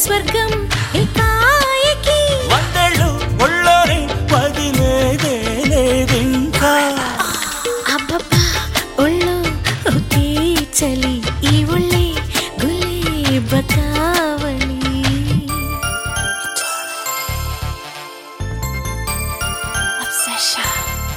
స్వర్గం ఏకాయకి వందేళ్ళు ఒళ్ళోని వదిలేదే లేదింకా అబ్బబ్బా ఒళ్ళు ఒకే చలి ఈ ఒళ్ళే గులేబ కావలి Obsession.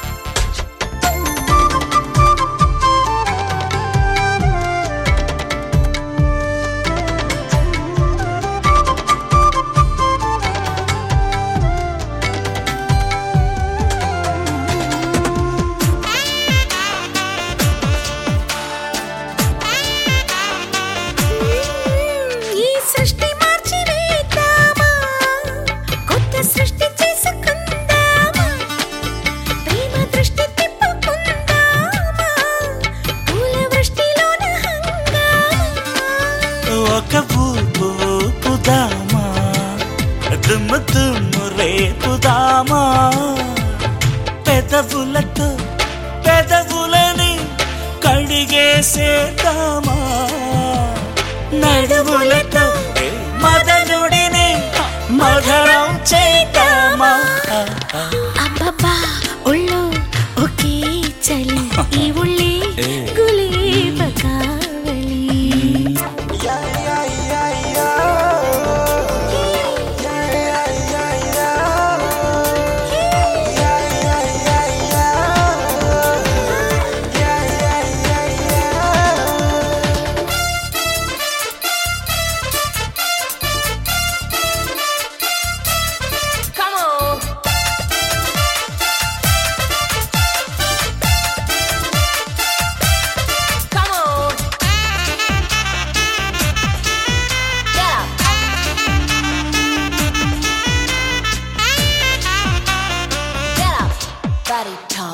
ఈ సృష్టి మార్చి వేద్దామా కొత్త సృష్టి చేసుకుందామా ప్రేమ దృష్టి తిప్పుకుందామా పూల వృష్టిలోన హంగామా ఒక ఊపు ఊపుదామా దుమ్ము దుమ్ము రేపుదామా పెదవులతో పెదవులని కడిగేసేద్దామా నడువులతో మదనుడిని మధురం చేద్దామా అబ్బబ్బా ఒళ్ళు ఒకే చలి ఈ ఒళ్ళే గులేబ కావలి Come on. Come on. Get up. Get up. Body talk.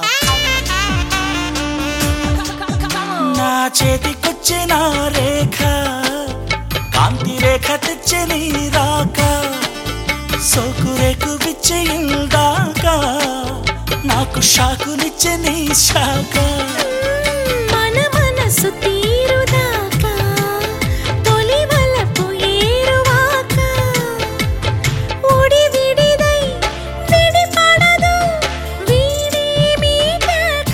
Come on. నా చేతికొచ్చిన రేఖ కాంతి రేఖ తెచ్చే నీ రాక సోకు రేకు విచ్చయిందాక నాకు షాకునిచ్చే నీ శాఖ మన మనసు తీరుదాకా తొలి వలపు ఏరువాక ఉడి విడిదై విడిపడదు వీడి మీటాక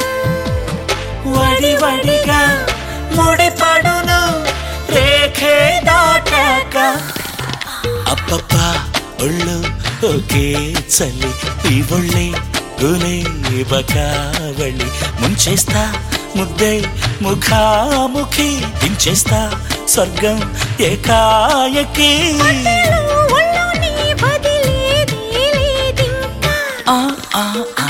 వడి వడిగా ముడిపడును రేఖే దాటాక అబ్బబ్బా ఒళ్ళు ఒకే చలి ఈ ఒళ్ళే గులే బకావళి ముంచేస్తా ముద్దే ముఖాముఖి దించేస్తా స్వర్గం ఏకాయకి ఒళ్ళు ఒళ్ళోని వదిలేదే లేదింకా ఆ ఆ ఆ